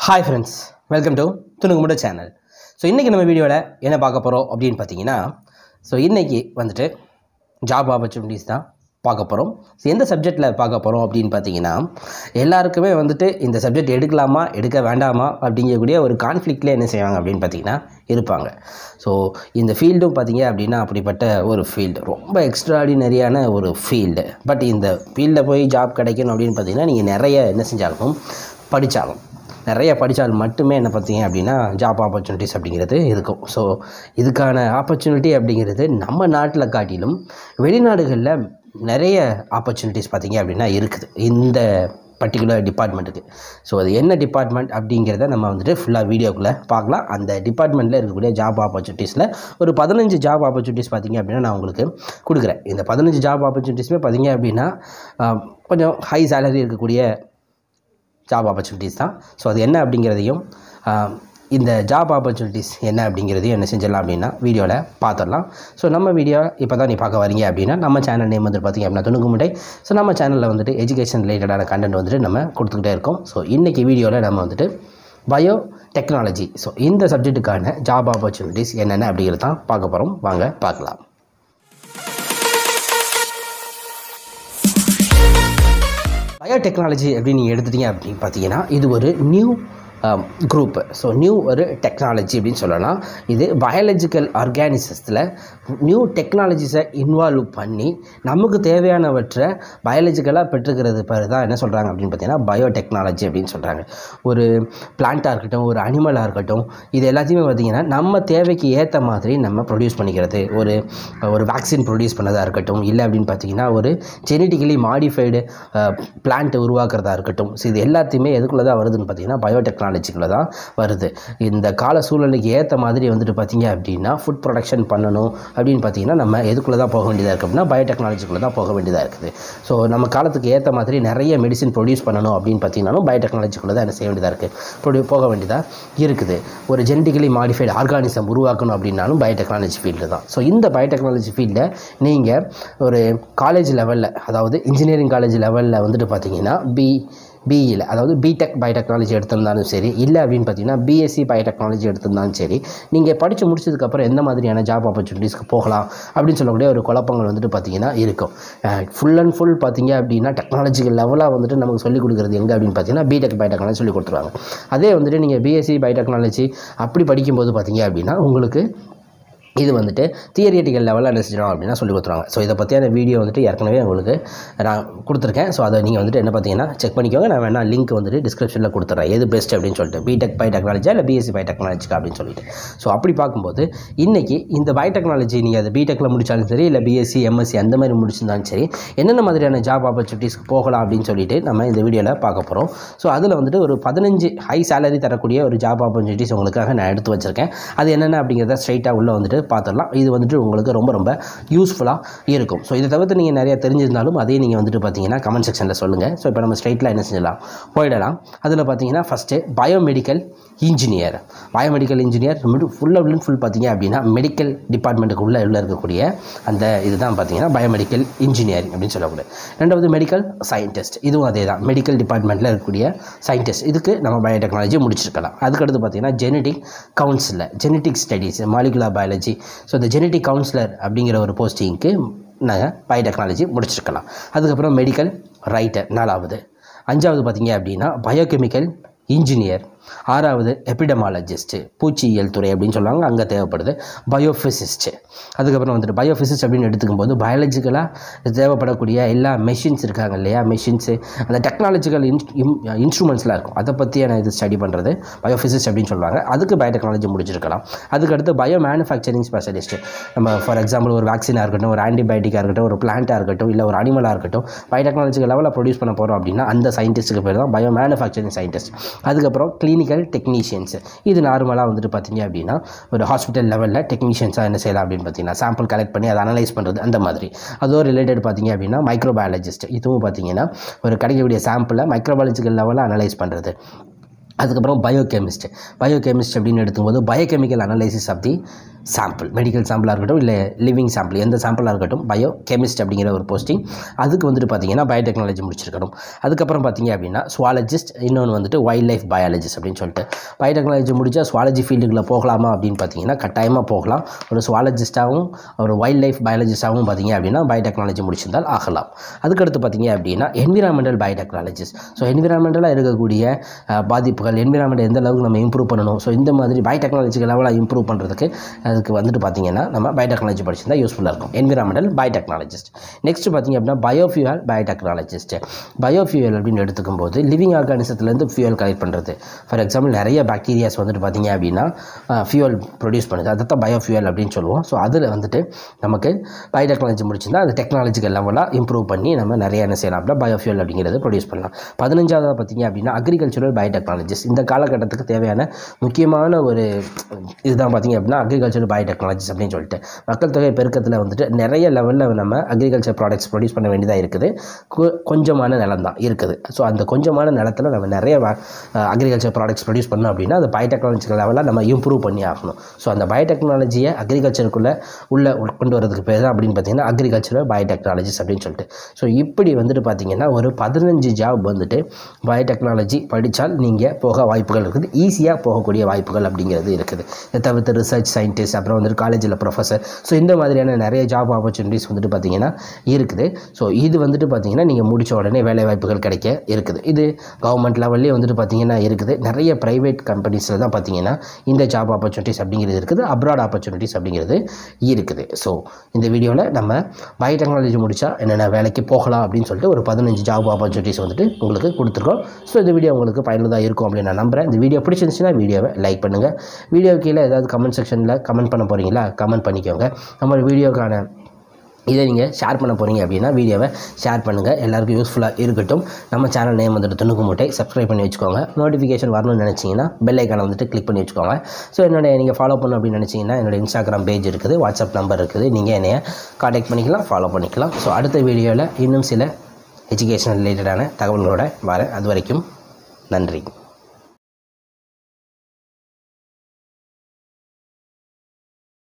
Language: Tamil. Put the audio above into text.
ஹாய் ஃப்ரெண்ட்ஸ் வெல்கம் டு துணுங்குமுட சேனல் ஸோ இன்றைக்கி நம்ம வீடியோவில் என்ன பார்க்க போகிறோம் அப்படின்னு பார்த்தீங்கன்னா ஸோ இன்றைக்கி வந்துட்டு ஜாப் ஆப்பர்ச்சுனிட்டிஸ் தான் பார்க்க போகிறோம் ஸோ எந்த சப்ஜெக்டில் பார்க்க போகிறோம் அப்படின்னு பார்த்தீங்கன்னா எல்லாருக்குமே வந்துட்டு இந்த சப்ஜெக்ட் எடுக்கலாமா எடுக்க வேண்டாமா அப்படிங்கக்கூடிய ஒரு கான்ஃப்ளிக்டில் என்ன செய்வாங்க அப்படின்னு பார்த்தீங்கன்னா இருப்பாங்க ஸோ இந்த ஃபீல்டும் பார்த்தீங்க அப்படின்னா அப்படிப்பட்ட ஒரு ஃபீல்டு ரொம்ப எக்ஸ்ட்ராடினரியான ஒரு ஃபீல்டு பட் இந்த ஃபீல்டில் போய் ஜாப் கிடைக்கணும் அப்படின்னு பார்த்தீங்கன்னா நீங்கள் நிறைய என்ன செஞ்சாலும் படித்தாலும் நிறைய படித்தால் மட்டுமே என்ன பார்த்தீங்க அப்படின்னா ஜாப் ஆப்பர்ச்சுனிட்டிஸ் அப்படிங்கிறது இருக்கும் ஸோ இதுக்கான ஆப்பர்ச்சுனிட்டி அப்படிங்கிறது நம்ம நாட்டில் காட்டிலும் வெளிநாடுகளில் நிறைய ஆப்பர்ச்சுனிட்டிஸ் பார்த்தீங்க அப்படின்னா இருக்குது இந்த பர்டிகுலர் டிபார்ட்மெண்ட்டுக்கு ஸோ அது என்ன டிபார்ட்மெண்ட் அப்படிங்கிறத நம்ம வந்துட்டு ஃபுல்லாக வீடியோக்குள்ளே பார்க்கலாம் அந்த டிபார்ட்மெண்ட்டில் இருக்கக்கூடிய ஜாப் ஆப்பர்ச்சுனிட்டிஸில் ஒரு பதினஞ்சு ஜாப் ஆப்பர்ச்சுனிட்டிஸ் பார்த்தீங்க அப்படின்னா நான் உங்களுக்கு கொடுக்குறேன் இந்த பதினஞ்சு ஜாப் ஆப்பர்ச்சுனிட்டிஸுமே பார்த்தீங்க அப்படின்னா ஆஹ், கொஞ்சம் ஹை சேலரி இருக்கக்கூடிய ஜாப் ஆப்பர்ச்சுனிட்டிஸ் தான் ஸோ அது என்ன அப்படிங்கிறதையும் ஆஹ், இந்த ஜாப் ஆப்பர்ச்சுனிட்டிஸ் என்ன அப்படிங்கிறதையும் என்ன செஞ்சிடலாம் அப்படின்னா வீடியோவில் பார்த்துடலாம் ஸோ நம்ம வீடியோ இப்போ தான் நீ பார்க்க வரீங்க அப்படின்னா நம்ம சேனல் நேம் வந்துட்டு பார்த்திங்க அப்படின்னா துணுக்கு முட்டை ஸோ நம்ம சேனலில் வந்துட்டு எஜுகேஷன் ரிலேட்டடான கண்டென்ட் வந்துட்டு நம்ம கொடுத்துக்கிட்டே இருக்கோம் ஸோ இன்றைக்கி வீடியோவில் நம்ம வந்துட்டு பயோ டெக்னாலஜி ஸோ இந்த சப்ஜெக்ட்டுக்கான ஜாப் ஆப்பர்ச்சுனிட்டிஸ் என்னென்ன அப்படிங்கிறது தான் பார்க்க போகிறோம் வாங்க பார்க்கலாம் பயோடெக்னாலஜி அப்படின்னு நீங்கள் எடுத்துட்டீங்க அப்படின்னு பார்த்தீங்கன்னா இது ஒரு நியூ குரூப் ஸோ நியூ ஒரு டெக்னாலஜி அப்படின்னு சொல்லலாம் இது பயாலஜிக்கல் ஆர்கானிசத்தில் நியூ டெக்னாலஜிஸை இன்வால்வ் பண்ணி நமக்கு தேவையானவற்றை பயாலஜிக்கலாக பெற்றுக்கிறது பேர் தான் என்ன சொல்கிறாங்க அப்படின்னு பார்த்தீங்கன்னா பயோடெக்னாலஜி அப்படின்னு சொல்கிறாங்க ஒரு பிளான்ட்டாக இருக்கட்டும் ஒரு அனிமலாக இருக்கட்டும் இது எல்லாத்தையுமே பார்த்தீங்கன்னா நம்ம தேவைக்கு ஏற்ற மாதிரி நம்ம ப்ரொடியூஸ் பண்ணிக்கிறது ஒரு ஒரு வேக்சின் ப்ரொடியூஸ் பண்ணதாக இருக்கட்டும் இல்லை அப்படின்னு பார்த்தீங்கன்னா ஒரு ஜெனட்டிக்கலி மாடிஃபைடு பிளான்ட் உருவாக்குறதா இருக்கட்டும் ஸோ இது எல்லாத்தையுமே எதுக்குள்ளே தான் வருதுன்னு பார்த்தீங்கன்னா பயோடெக்னாலஜிக்குள்ளே தான் வருது இந்த கால சூழ்நிலைக்கு ஏற்ற மாதிரி வந்துட்டு பார்த்தீங்க அப்படின்னா ஃபுட் ப்ரொடக்ஷன் பண்ணணும் அப்படின்னு பார்த்தீங்கன்னா நம்ம எதுக்குள்ளே தான் போக வேண்டியதாக இருக்குது அப்படின்னா பயோடெக்னாலஜிக்குள்ளே தான் போக வேண்டியதாக இருக்குது ஸோ நம்ம காலத்துக்கு ஏற்ற மாதிரி நிறைய மெடிசின் ப்ரொடியூஸ் பண்ணணும் அப்படின்னு பார்த்தீங்கன்னாலும் பயோடெக்னாலஜிக்குள்ளே தான் என்ன செய்ய வேண்டியதாக இருக்குது ப்ரொடியூ போக வேண்டியதாக இருக்குது ஒரு ஜெனட்டிக்கலி மாடிஃபைடு ஆர்கானிசம் உருவாக்கணும் அப்படின்னாலும் பயோடெக்னாலஜி ஃபீல்டு தான் ஸோ இந்த பயோடெக்னாலஜி ஃபீல்டை நீங்கள் ஒரு காலேஜ் லெவலில் அதாவது இன்ஜினியரிங் காலேஜ் லெவலில் வந்துட்டு பார்த்தீங்கன்னா பி பிஇயில் அதாவது பிடெக் பயோடெக்னாலஜி எடுத்திருந்தாலும் சரி இல்லை அப்படின்னு பார்த்தீங்கன்னா பிஎஸ்சி பயோடெக்னாலஜி எடுத்திருந்தாலும் சரி நீங்கள் படித்து முடிச்சதுக்கப்புறம் எந்த மாதிரியான ஜாப் ஆப்பர்ச்சுனிட்டிஸ்க்கு போகலாம் அப்படின்னு சொல்லக்கூடிய ஒரு குழப்பங்கள் வந்துட்டு பார்த்தீங்கன்னா இருக்கும் ஃபுல் அண்ட் ஃபுல் பார்த்தீங்க அப்படின்னா டெக்னாலஜிக்கல் லெவலாக வந்துட்டு நமக்கு சொல்லிக் கொடுக்குறது எங்கே அப்படின்னு பார்த்தீங்கன்னா பிடெக் பயோடெக்னாலஜி சொல்லி கொடுத்துருவாங்க அதே வந்துட்டு நீங்கள் பிஎஸ்சி பயோடெக்னாலஜி அப்படி படிக்கும்போது பார்த்தீங்க அப்படின்னா உங்களுக்கு இது வந்துட்டு தியரியட்டிக்கல் லெவலில் என்ன செஞ்சிடும் அப்படின்னா சொல்லி கொடுத்துருவாங்க ஸோ இதை பற்றியான வீடியோ வந்துட்டு ஏற்கனவே உங்களுக்கு நான் கொடுத்துருக்கேன் ஸோ அதை நீங்கள் வந்துட்டு என்ன பார்த்தீங்கன்னா செக் பண்ணிக்கோங்க நான் வேணால் லிங்க் வந்துட்டு டிஸ்கிரிப்ஷனில் கொடுத்துட்றேன் எது பெஸ்ட் அப்படின்னு சொல்லிட்டு பிடெக் பயோடெக்னாலஜியா இல்லை பிஎஸ்சி பயோடெக்னாலஜிக்கா அப்படின்னு சொல்லிட்டு ஸோ அப்படி பார்க்கும்போது இன்றைக்கி இந்த பயோடெக்னாலஜி நீங்கள் அது பிடெக்கில் முடித்தாலும் சரி இல்லை பிஎஸ்சி எம்எஸ்சி அந்த மாதிரி முடிச்சிருந்தாலும் சரி என்னென்ன மாதிரியான ஜாப் ஆப்பர்ச்சுனிட்டிஸ்க்கு போகலாம் அப்படின்னு சொல்லிட்டு நம்ம இந்த வீடியோவில் பார்க்க போகிறோம் ஸோ அதில் வந்துட்டு ஒரு பதினஞ்சு ஹை சேலரி தரக்கூடிய ஒரு ஜாப் ஆப்பர்ச்சுனிட்டிஸ் உங்களுக்காக நான் எடுத்து வச்சுருக்கேன் அது என்னென்ன அப்படிங்கிறத ஸ்ட்ரைட்டாக உள்ளே வந்துட்டு பார்த்துடலாம் இது வந்துட்டு உங்களுக்கு ரொம்ப ரொம்ப யூஸ்ஃபுல்லாக இருக்கும் ஸோ இதை தவிர்த்து நீங்கள் நிறைய தெரிஞ்சிருந்தாலும் அதையும் நீங்கள் வந்துட்டு பார்த்தீங்கன்னா கமெண்ட் செக்ஷனில் சொல்லுங்கள் ஸோ இப்போ நம்ம ஸ்ட்ரைட்டில் என்ன செஞ்சலாம் போயிடலாம் அதில் பார்த்தீங்கன்னா first biomedical engineer biomedical engineer full and full பார்த்தீங்க அப்படின்னா மெடிக்கல் டிபார்ட்மெண்ட்டுக்கு உள்ளே உள்ள இருக்கக்கூடிய அந்த இதுதான் பார்த்தீங்கன்னா பயோமெடிக்கல் இன்ஜினியரிங் அப்படின்னு சொல்லக்கூடிய ரெண்டாவது மெடிக்கல் சயின்டிஸ்ட் இதுவும் அதே தான் மெடிக்கல் டிபார்ட்மெண்ட்டில் இருக்கக்கூடிய சயின்டிஸ்ட் இதுக்கு நம்ம பயோடெக்னாலஜி முடிச்சிருக்கலாம் அதுக்கடுத்து பார்த்தீங்கன்னா genetic counsellor genetic studies molecular biology so இந்த ஜெனட்டிக் கவுன்சிலர் அப்படிங்கிற ஒரு போஸ்டிங்க்கு நாங்கள் பயோடெக்னாலஜி முடிச்சிருக்கலாம் அதுக்கப்புறம் மெடிக்கல் ரைட்டர் நாலாவது அஞ்சாவது பார்த்தீங்க அப்படின்னா பயோகெமிக்கல் இன்ஜினியர் ஆறாவது எபிடமாலஜிஸ்ட்டு பூச்சியியல் துறை அப்படின்னு சொல்லுவாங்க அங்கே தேவைப்படுது பயோஃபிசிஸ்ட்டு அதுக்கப்புறம் வந்துட்டு பயோஃபிசிஸ்ட் அப்படின்னு எடுத்துக்கும் போது பயாலஜிக்கலாக தேவைப்படக்கூடிய எல்லா மெஷின்ஸ் இருக்காங்க இல்லையா மெஷின்ஸு அந்த டெக்னாலஜிக்கல் இன் இன்ஸ்ட்ருமெண்ட்ஸ்லாம் இருக்கும் அதை பற்றியான இது ஸ்டடி பண்ணுறது பயோஃபிசிஸ்ட் அப்படின்னு சொல்லுவாங்க அதுக்கு பயோடெக்னாலஜி முடிச்சிருக்கலாம் அதுக்கடுத்து பயோ மேனுஃபேக்சரிங் ஸ்பெஷலிஸ்ட்டு நம்ம ஃபார் எக்ஸாம்பிள் ஒரு வேக்சினாக இருக்கட்டும் ஒரு ஆன்டிபயோட்டிக்காக இருக்கட்டும் ஒரு பிளான்ட்டாக இருக்கட்டும் இல்லை ஒரு அனிமலாக இருக்கட்டும் பயோடெக்னாலஜிக்கல் லெவலில் ப்ரொடியூஸ் பண்ண போகிறோம் அப்படின்னா அந்த சயின்டிஸ்ட்டுக்கு பேர் தான் பயோ மேனுஃபேக்சரிங் சயின்டிஸ்ட் அதுக்கப்புறம் கிளினிக்கல் டெக்னீஷியன்ஸ் இது நார்மலாக வந்துட்டு பார்த்தீங்க அப்படின்னா ஒரு ஹாஸ்பிட்டல் லெவலில் டெக்னீஷியன்ஸாக என்ன செய்யலாம் அப்படின்னு பார்த்தீங்கன்னா சாம்பிள் கலெக்ட் பண்ணி அதை அனலைஸ் பண்ணுறது அந்த மாதிரி அதோ ரிலேட்டட் பார்த்தீங்க அப்படின்னா மைக்ரோபயாலஜிஸ்ட் இதுவும் பார்த்தீங்கன்னா ஒரு கிடைக்கக்கூடிய சாம்பிளை மைக்ரோபயாலஜிக்கல் லெவலில் அனலைஸ் பண்ணுறது அதுக்கப்புறம் பயோகெமிஸ்ட் பயோகெமிஸ்ட் அப்படின்னு எடுக்கும்போது biochemical analysis of the sample medical சாம்பிளாக இருக்கட்டும் இல்லை லிவிங் சாம்பிள் எந்த சாம்பிளாக இருக்கட்டும் பயோ கெமிஸ்ட் அப்படிங்கிற ஒரு போஸ்டிங் அதுக்கு வந்துட்டு பார்த்தீங்கன்னா பயோடெக்னாலஜி முடிச்சிருக்கணும் அதுக்கப்புறம் பார்த்தீங்க அப்படின்னா சுவாலஜிஸ்ட் இன்னொன்று வந்துட்டு வைல்ட் லைஃப் பயாலஜிஸ்ட் அப்படின்னு சொல்லிட்டு பயோடெக்னாலஜி முடிச்சா சுவாலஜி ஃபீல்டுக்குள்ளே போகலாமா அப்படின்னு பார்த்தீங்கன்னா கட்டாயமாக போகலாம் ஒரு சுவாலஜிஸ்ட்டாகவும் ஒரு வைல்ட் லைஃப் பயாலஜிஸ்ட்டாகவும் பார்த்தீங்க அப்படின்னா பயோடெக்னாலஜி முடிச்சிருந்தால் ஆகலாம் அதுக்கடுத்து பார்த்தீங்க அப்படின்னா என்விரான்மெண்டல் பயோடெக்னாலஜிஸ்ட் ஸோ என்விரான்மெண்டலாக இருக்கக்கூடிய அஹ், பாதிப்புகள் என்விரான்மெண்ட் எந்த அளவுக்கு நம்ம இம்ப்ரூவ் பண்ணணும் ஸோ இந்த மாதிரி பயோடெக்னாலஜிக்கல் லெவலாக இம்ப்ரூவ் பண்ணுறதுக்கு அதுக்கு வந்துட்டு பார்த்தீங்கன்னா நம்ம பயோடெக்னாலஜி படிச்சிருந்தா யூஸ்ஃபுல்லாக இருக்கும் என்விரான்மெண்டல் பயோடெக்னாலஜிஸ்ட் நெக்ஸ்ட் பார்த்தீங்க அப்படின்னா பயோஃபியூவல் பயோடெக்னாலஜிஸ்ட் பயோஃபியூவல் அப்படின்னு எடுத்துக்கும் போது லிவிங் ஆர்கானிசத்துலேருந்து ஃபியூவல் கலெக்ட் பண்ணுறது ஃபார் எக்ஸாம்பிள் நிறைய பாக்டீரியாஸ் வந்துட்டு பார்த்தீங்க அப்படின்னா ஃபியூவல் ப்ரொடியூஸ் பண்ணுது அதை தான் பயோஃபியூவல் அப்படின்னு சொல்லுவோம் ஸோ அதில் வந்துட்டு நமக்கு பயோடெக்னாலஜி முடிச்சிருந்தா அது டெக்னாலஜிக்கல் லெவலாக இம்ப்ரூவ் பண்ணி நம்ம நிறைய என்ன செய்யலாம் அப்படின்னா பயோஃபியூல் அப்படிங்கிறது ப்ரொடியூஸ் பண்ணலாம் பதினஞ்சாவது பார்த்தீங்க அப்படின்னா அக்ரிகல்ச்சரல் பயோடெக்னாலஜிஸ் இந்த காலகட்டத்துக்கு தேவையான முக்கியமான ஒரு இதுதான் பார்த்தீங்க அப்படின்னா அக்ரிகல்ச்சரல் பயோடெக்னாலஜிஸ் அப்படின்னு சொல்லிட்டு மக்கள் தொகை பெருக்கத்தில் வந்துட்டு நிறைய லெவலில் நம்ம அக்ரிகல்ச்சர் ப்ராடக்ட்ஸ் ப்ரொடியூஸ் பண்ண வேண்டியதாக இருக்குது கு- கொஞ்சமான நிலம் தான் இருக்குது ஸோ அந்த கொஞ்சமான நிலத்தில் நம்ம நிறைய அக்ரிகல்ச்சர் ப்ராடக்ட்ஸ் ப்ரொடியூஸ் பண்ணோம் அப்படின்னா அது பயோடெக்னாலஜிக்கல் லெவலில் நம்ம இம்ப்ரூவ் பண்ணி ஆகணும் ஸோ அந்த பயோடெக்னாலஜியை அக்ரிகல்ச்சருக்குள்ளே உள்ள உள் கொண்டு வரதுக்கு பேர் தான் அப்படின்னு பார்த்தீங்கன்னா அக்ரிகல்ச்சரல் பயோடெக்னாலஜிஸ் அப்படின்னு சொல்லிட்டு ஸோ இப்படி வந்துட்டு பார்த்தீங்கன்னா ஒரு பதினஞ்சு ஜாப் வந்துட்டு பயோடெக்னாலஜி படித்தால் நீங்கள் போக வாய்ப்புகள் இருக்குது ஈஸியாக போகக்கூடிய வாய்ப்புகள் அப்படிங்கிறது இருக்குது இதை தவிர்த்து ரிசர்ச் சயின்டிஸ்ட் அப்புறம் வந்துட்டு காலேஜில் ப்ரொஃபஸர் ஸோ இந்த மாதிரியான நிறைய ஜாப் ஆப்பர்ச்சுனிட்டிஸ் வந்துட்டு பார்த்தீங்கன்னா இருக்குது ஸோ இது வந்துட்டு பார்த்தீங்கன்னா நீங்கள் முடிச்ச உடனே வேலை வாய்ப்புகள் கிடைக்க இருக்குது இது கவர்மெண்ட் லெவல்லே வந்துட்டு பார்த்தீங்கன்னா இருக்குது நிறைய ப்ரைவேட் கம்பெனிஸில் தான் பார்த்தீங்கன்னா இந்த ஜாப் ஆப்பர்ச்சுனிட்டிஸ் அப்படிங்கிறது இருக்குது அப்ராட் ஆப்பர்ச்சுனிட்டிஸ் அப்படிங்கிறது இருக்குது ஸோ இந்த வீடியோவில் நம்ம பயோடெக்னாலஜி முடித்தா என்னென்ன வேலைக்கு போகலாம் அப்படின்னு சொல்லிட்டு ஒரு பதினஞ்சு ஜாப் ஆப்பர்ச்சுனிட்டிஸ் வந்துட்டு உங்களுக்கு கொடுத்துருக்கோம் ஸோ இந்த வீடியோ உங்களுக்கு பயனுள்ளதாக இருக்கும் அப்படின்னு நான் நம்புகிறேன் இந்த வீடியோ பிடிச்சிருந்துச்சுன்னா வீடியோவை லைக் பண்ணுங்கள் வீடியோ கீழே ஏதாவது கமெண்ட் செக்ஷனில் கமெண்ட் பண்ண போகிறீங்களா கமெண்ட் பண்ணிக்கோங்க நம்ம வீடியோக்கான இதை நீங்கள் ஷேர் பண்ண போகிறீங்க அப்படின்னா வீடியோவை ஷேர் பண்ணுங்கள் எல்லாருக்கும் யூஸ்ஃபுல்லாக இருக்கட்டும் நம்ம சேனல் நேம் வந்துட்டு துணுக்கு மூட்டை சப்ஸ்கிரைப் பண்ணி வச்சுக்கோங்க நோட்டிஃபிகேஷன் வரணும்னு நினச்சிங்கன்னா பெல் ஐக்கானை வந்துட்டு கிளிக் பண்ணி வச்சுக்கோங்க ஸோ என்னுடைய நீங்கள் ஃபாலோ பண்ணணும் அப்படின்னு நினச்சிங்கன்னா என்னோட இன்ஸ்டாகிராம் பேஜ் இருக்குது வாட்ஸ்அப் நம்பர் இருக்குது நீங்கள் என்னைய காண்டாக்ட் பண்ணிக்கலாம் ஃபாலோ பண்ணிக்கலாம் ஸோ அடுத்த வீடியோவில் இன்னும் சில எஜுகேஷன் ரிலேட்டடான தகவல்களோட வரேன் அது வரைக்கும் நன்றி